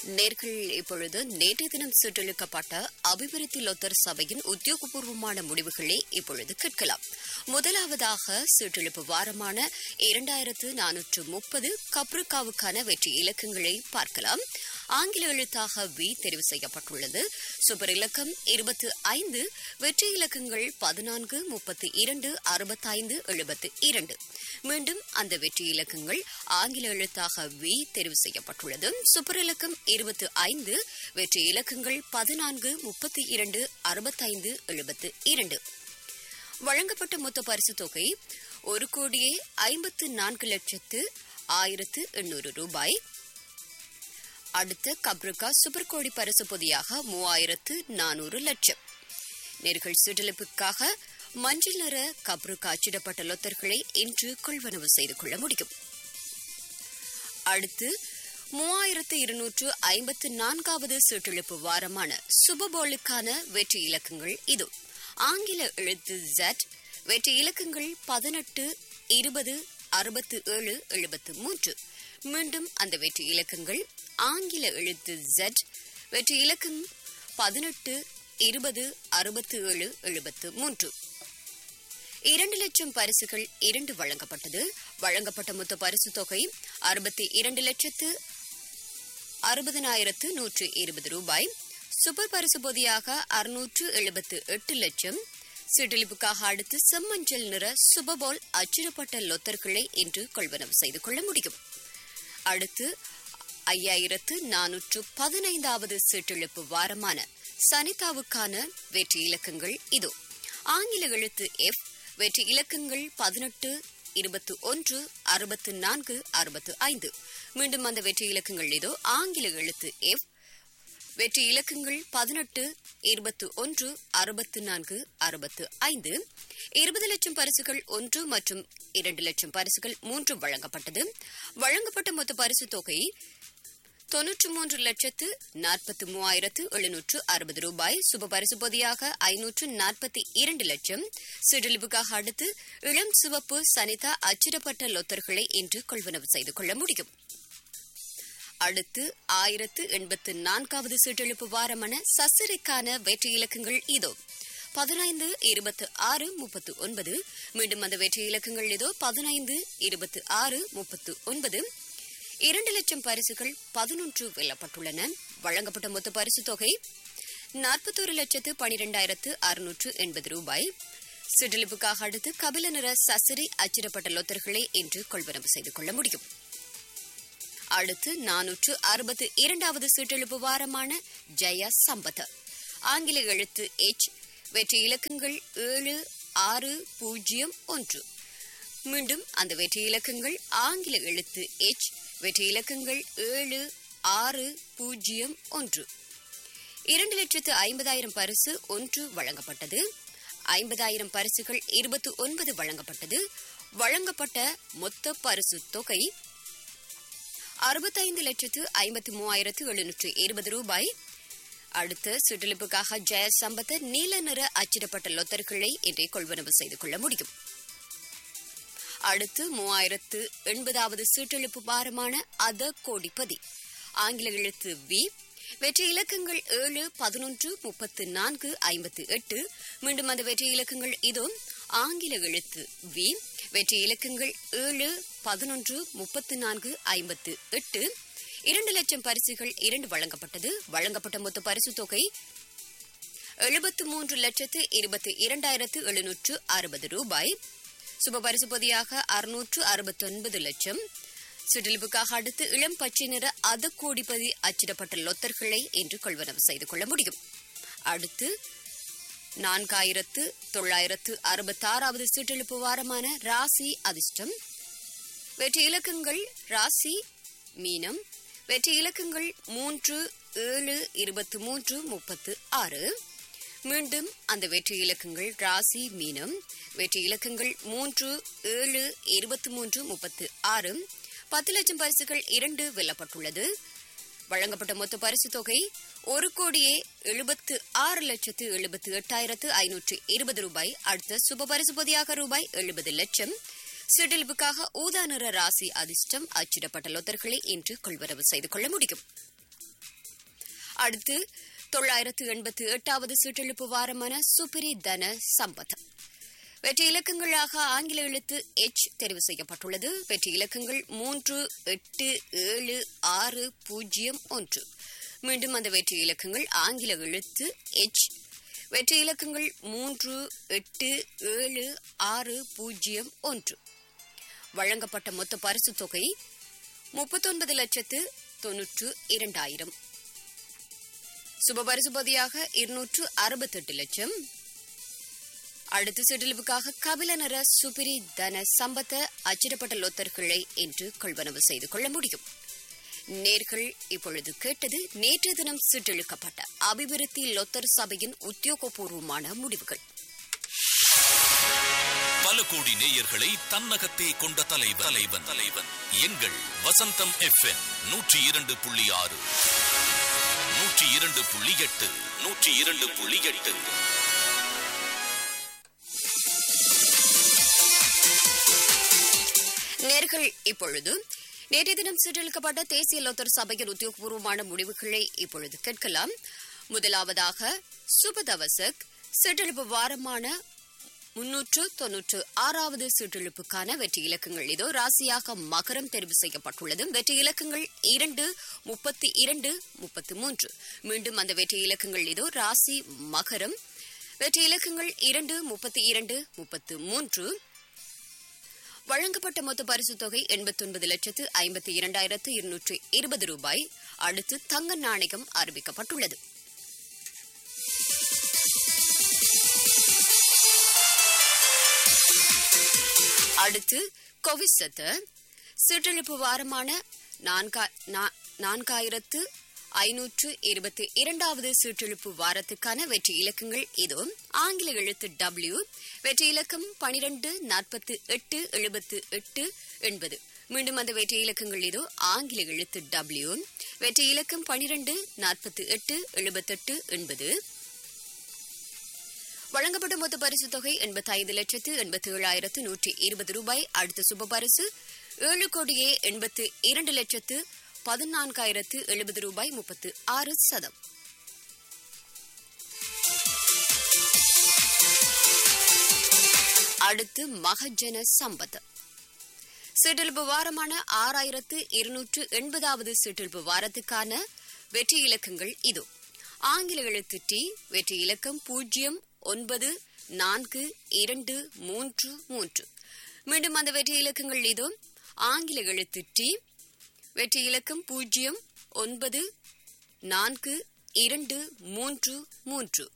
நேர்கள் இப்பொழுது நேற்றைய தினம் சுற்றளிக்கப்பட்ட அபிவிருத்தி லொத்தர் சபையின் உத்தியோகபூர்வமான முடிவுகளை இப்பொழுது கேட்கலாம் முதலாவதாக சுற்றெழுப்பு வாரமான இரண்டாயிரத்து நானூற்று முப்பது கப்ருக்காவுக்கான வெற்றி இலக்கங்களை பார்க்கலாம் ஆங்கில எழுத்தாக வி தெரிவு செய்யப்பட்டுள்ளது சூப்பர் இலக்கம் இருபத்து ஐந்து வெற்றி இலக்கங்கள் பதினான்கு முப்பத்தி இரண்டு அறுபத்தைந்து எழுபத்து இரண்டு மீண்டும் அந்த வெற்றி இலக்கங்கள் ஆங்கில எழுத்தாக வி தெரிவு செய்யப்பட்டுள்ளது சூப்பர் இலக்கம் இருபத்து ஐந்து வெற்றி இலக்கங்கள் பதினான்கு முப்பத்தி இரண்டு அறுபத்தைந்து எழுபத்து இரண்டு வழங்கப்பட்ட மொத்த பரிசு தொகை ஒரு கோடியே ஐம்பத்து நான்கு லட்சத்து ஆயிரத்து எண்ணூறு ரூபாய் அடுத்த கப்ருக்கா சூப்பர் கோடி பரிசு பொதியாக மூவாயிரத்து நானூறு லட்சம் நேர்கள் சுற்றளிப்புக்காக மஞ்சள் நிற கப்ருக்கா அச்சிடப்பட்ட லொத்தர்களை இன்று கொள்வனவு செய்து கொள்ள முடியும் அடுத்து மூவாயிரத்து இருநூற்று ஐம்பத்து நான்காவது சுற்றெழுப்பு வாரமான சுபபோலுக்கான வெற்றி இலக்கங்கள் இது ஆங்கில எழுத்து ஜட் வெற்றி இலக்கங்கள் பதினெட்டு இருபது அறுபத்து ஏழு எழுபத்து மூன்று மீண்டும் அந்த வெற்றி இலக்கங்கள் ஆங்கில எழுத்து ஜட் வெற்றி இலக்கம் பதினெட்டு இருபது அறுபத்து ஏழு எழுபத்து மூன்று இரண்டு லட்சம் பரிசுகள் இரண்டு வழங்கப்பட்டது வழங்கப்பட்ட மொத்த பரிசு தொகை அறுபத்தி இரண்டு லட்சத்து அறுபதனாயிரத்து நூற்று இருபது ரூபாய் சூப்பர் பரிசு பொதியாக அறுநூற்று எழுபத்து எட்டு லட்சம் சிற்றளிப்புக்காக அடுத்து செம்மஞ்சள் நிற சுபபோல் அச்சிடப்பட்ட லொத்தர்களை இன்று கொள்வனவு செய்து கொள்ள முடியும் அடுத்து ஐயாயிரத்து நானூற்று பதினைந்தாவது சீட்டெழுப்பு வாரமான சனிதாவுக்கான வெற்றி இலக்கங்கள் இதோ ஆங்கில எழுத்து எஃப் வெற்றி இலக்கங்கள் பதினெட்டு இருபத்து ஒன்று அறுபத்து நான்கு அறுபத்து ஐந்து மீண்டும் அந்த வெற்றி இலக்கங்கள் இதோ ஆங்கில எழுத்து எஃப் வெற்றி இலக்கங்கள் பதினெட்டு இருபத்து ஒன்று அறுபத்து நான்கு அறுபத்து ஐந்து இருபது லட்சம் பரிசுகள் ஒன்று மற்றும் இரண்டு லட்சம் பரிசுகள் மூன்று வழங்கப்பட்டது வழங்கப்பட்ட மொத்த பரிசு தொகை தொன்னூற்று மூன்று லட்சத்து நாற்பத்தி மூவாயிரத்து எழுநூற்று அறுபது ரூபாய் சுப பரிசு பொதியாக ஐநூற்று நாற்பத்தி இரண்டு லட்சம் சிறிலிப்புக்காக அடுத்து இளம் சிவப்பு சனிதா அச்சிடப்பட்ட லொத்தர்களை இன்று கொள்வனவு செய்து கொள்ள முடியும் அடுத்து ஆயிரத்து எண்பத்து நான்காவது சீட்டெழுப்பு வாரமான சசிரிக்கான வெற்றி இலக்கங்கள் இதோ பதினைந்து இருபத்து ஆறு முப்பத்து ஒன்பது மீண்டும் அந்த வெற்றி இலக்கங்கள் இதோ பதினைந்து இருபத்து ஆறு முப்பத்து ஒன்பது இரண்டு லட்சம் பரிசுகள் பதினொன்று வெல்லப்பட்டுள்ளன வழங்கப்பட்ட மொத்த பரிசு தொகை நாற்பத்தோரு லட்சத்து பனிரெண்டாயிரத்து அறுநூற்று எண்பது ரூபாய் சிற்றளிப்புக்காக அடுத்து கபில நிற சசிரி அச்சிடப்பட்ட லொத்தர்களை இன்று கொள்வனவு செய்து கொள்ள முடியும் அடுத்து நானூற்று அறுபத்து இரண்டாவது சீட்டெழுப்பு வாரமான ஜெய சம்பத் ஆங்கில எழுத்து எச் வெற்றி இலக்கங்கள் ஏழு ஆறு பூஜ்ஜியம் ஒன்று மீண்டும் அந்த வெற்றி இலக்கங்கள் ஆங்கில எழுத்து எச் வெற்றி இலக்கங்கள் ஏழு ஆறு பூஜ்ஜியம் ஒன்று இரண்டு லட்சத்து ஐம்பதாயிரம் பரிசு ஒன்று வழங்கப்பட்டது ஐம்பதாயிரம் பரிசுகள் இருபத்தி ஒன்பது வழங்கப்பட்டது வழங்கப்பட்ட மொத்த பரிசு தொகை அறுபத்தைந்து லட்சத்து ஐம்பத்தி மூவாயிரத்து எழுநூற்று இருபது ரூபாய் அடுத்து சுற்றளிப்புக்காக ஜெய சம்பத்த நீல நிற அச்சிடப்பட்ட லொத்தர்களை இன்றைய கொள்வனவு செய்து கொள்ள முடியும் அடுத்து மூவாயிரத்து எண்பதாவது சீட்டெழுப்பு பாரமான அத கோடிப்பதி ஆங்கில எழுத்து வி வெற்றி இலக்கங்கள் ஏழு பதினொன்று முப்பத்து நான்கு ஐம்பத்து எட்டு மீண்டும் அந்த வெற்றி இலக்கங்கள் இதோ ஆங்கில எழுத்து வி வெற்றி இலக்கங்கள் ஏழு பதினொன்று முப்பத்து நான்கு ஐம்பத்து எட்டு இரண்டு லட்சம் பரிசுகள் இரண்டு வழங்கப்பட்டது வழங்கப்பட்ட மொத்த பரிசு தொகை எழுபத்து மூன்று லட்சத்து இருபத்தி இரண்டாயிரத்து எழுநூற்று அறுபது ரூபாய் சுப பரிசு பொதியாக அறுநூற்று அறுபத்தொன்பது லட்சம் சுற்றளிப்புக்காக அடுத்து இளம் பச்சை நிற அத கோடிப்பதி அச்சிடப்பட்ட லொத்தர்களை இன்று கொள்வனவு செய்து கொள்ள முடியும் அடுத்து நான்காயிரத்து தொள்ளாயிரத்து அறுபத்தாறாவது சீட்டெழுப்பு வாரமான ராசி அதிர்ஷ்டம் வெற்றி இலக்கங்கள் ராசி மீனம் வெற்றி இலக்கங்கள் மூன்று ஏழு இருபத்து மூன்று முப்பத்து ஆறு மீண்டும் அந்த வெற்றி இலக்கங்கள் ராசி மீனம் வெற்றி இலக்கங்கள் மூன்று ஏழு இருபத்தி மூன்று முப்பத்து ஆறு பத்து லட்சம் பரிசுகள் இரண்டு வெல்லப்பட்டுள்ளது வழங்கப்பட்ட மொத்த பரிசு தொகை ஒரு கோடியே எழுபத்து ஆறு லட்சத்து எழுபத்து எட்டாயிரத்து ஐநூற்று இருபது ரூபாய் அடுத்த சுப பரிசு பொதியாக ரூபாய் எழுபது லட்சம் சிடிலிப்புக்காக ஊதா நிற ராசி அதிர்ஷ்டம் அச்சிடப்பட்ட லொத்தர்களை இன்று கொள்வரவு செய்து கொள்ள முடியும் அடுத்து தொள்ளாயிரத்து எண்பத்து எட்டாவது சீட்டெழுப்பு வாரமான சுபிரி தன சம்பத் வெற்றி இலக்கங்களாக ஆங்கில எழுத்து எச் தெரிவு செய்யப்பட்டுள்ளது வெற்றி இலக்கங்கள் மூன்று எட்டு ஏழு ஆறு பூஜ்ஜியம் ஒன்று மீண்டும் அந்த வெற்றி இலக்கங்கள் ஆங்கில எழுத்து எச் வெற்றி இலக்கங்கள் மூன்று எட்டு ஏழு ஆறு பூஜ்ஜியம் ஒன்று வழங்கப்பட்ட மொத்த பரிசு தொகை முப்பத்தொன்பது லட்சத்து தொன்னூற்று இரண்டாயிரம் சுபபரிசுபதியாக இருநூற்று அறுபத்தெட்டு லட்சம் அடுத்த சிற்றிலிவுக்காக கபிலநர சுபிரி தன சம்பத்த அச்சிடப்பட்ட லொத்தர்களை இன்று கொள்வனவு செய்து கொள்ள முடியும் நேர்கள் இப்பொழுது கேட்டது நேற்று தினம் சிற்றெழுக்கப்பட்ட அபிவிருத்தி லொத்தர் சபையின் உத்தியோகபூர்வமான முடிவுகள் பல கோடி நேயர்களை தன்னகத்தே கொண்ட தலைவன் தலைவன் தலைவன் எங்கள் வசந்தம் எஃப்எம் நூற்றி இரண்டு புள்ளி ஆறு நூற்றி இரண்டு புள்ளி எட்டு நூற்றி இரண்டு புள்ளி எட்டு நேர்கள் இப்பொழுது நேற்றைய தினம் சீரழிக்கப்பட்ட தேசிய லோத்தர் சபையின் உத்தியோகபூர்வமான முடிவுகளை இப்பொழுது கேட்கலாம் முதலாவதாக சுபதவசக் சீட்டெழுப்பு வாரமான முன்னூற்று தொன்னூற்று ஆறாவது சீட்டெழுப்புக்கான வெற்றி இலக்கங்கள் இதோ ராசியாக மகரம் தெரிவு செய்யப்பட்டுள்ளது வெற்றி இலக்கங்கள் இரண்டு முப்பத்தி இரண்டு முப்பத்தி மூன்று மீண்டும் அந்த வெற்றி இலக்கங்கள் இதோ ராசி மகரம் வெற்றி இலக்கங்கள் இரண்டு முப்பத்தி இரண்டு முப்பத்து மூன்று வழங்கப்பட்ட மொத்த பரிசு தொகை எண்பத்தொன்பது லட்சத்து ஐம்பத்தி இரண்டாயிரத்து இருநூற்று இருபது ரூபாய் அடுத்து தங்க நாணயம் அறிவிக்கப்பட்டுள்ளது அடுத்து கோவிசத்து சிற்றெழுப்பு வாரமான நான்கா- நா- நான்காயிரத்து ஐநூற்று இருபத்தி இரண்டாவது சீற்றெழுப்பு வாரத்துக்கான வெற்றி இலக்கங்கள் இதோ ஆங்கில எழுத்து டபிள்யூ வெற்றி இலக்கம் பனிரெண்டு நாற்பத்து எட்டு எழுபத்து எட்டு எண்பது மீண்டும் அந்த வெற்றி இலக்கங்கள் இதோ ஆங்கில எழுத்து டபிள்யூ வெற்றி இலக்கம் பனிரெண்டு நாற்பத்து எட்டு எழுபத்தெட்டு எண்பது வழங்கப்பட்ட மொத்த பரிசு தொகை எண்பத்தி ஐந்து லட்சத்து எண்பத்தி ஏழாயிரத்து நூற்றி இருபது ரூபாய் அடுத்த சுப பரிசு ஏழு கோடியே எண்பத்து இரண்டு லட்சத்து பதினான்காயிரத்து எழுபது ரூபாய் முப்பத்து ஆறு சதம் அடுத்து மகஜன சம்பத் சீட்டெழுப்பு வாரமான ஆறாயிரத்து இருநூற்று எண்பதாவது சீட்டெழுப்பு வாரத்துக்கான வெற்றி இலக்கங்கள் இதோ ஆங்கில எழுத்து டி வெற்றி இலக்கம் பூஜ்ஜியம் ஒன்பது நான்கு இரண்டு மூன்று மூன்று மீண்டும் அந்த வெற்றி இலக்கங்கள் இதோ ஆங்கில எழுத்து டி வெற்றி இலக்கம் பூஜ்ஜியம் ஒன்பது நான்கு இரண்டு மூன்று மூன்று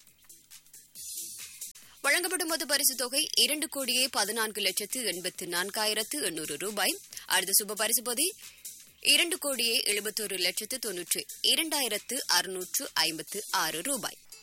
வழங்கப்படும் மொத்த பரிசு தொகை இரண்டு கோடியே பதினான்கு லட்சத்து எண்பத்து நான்காயிரத்து எண்ணூறு ரூபாய் அடுத்த சுப பரிசு பொதி இரண்டு கோடியே எழுபத்தோரு லட்சத்து தொன்னூற்று இரண்டாயிரத்து அறுநூற்று ஐம்பத்து ஆறு ரூபாய்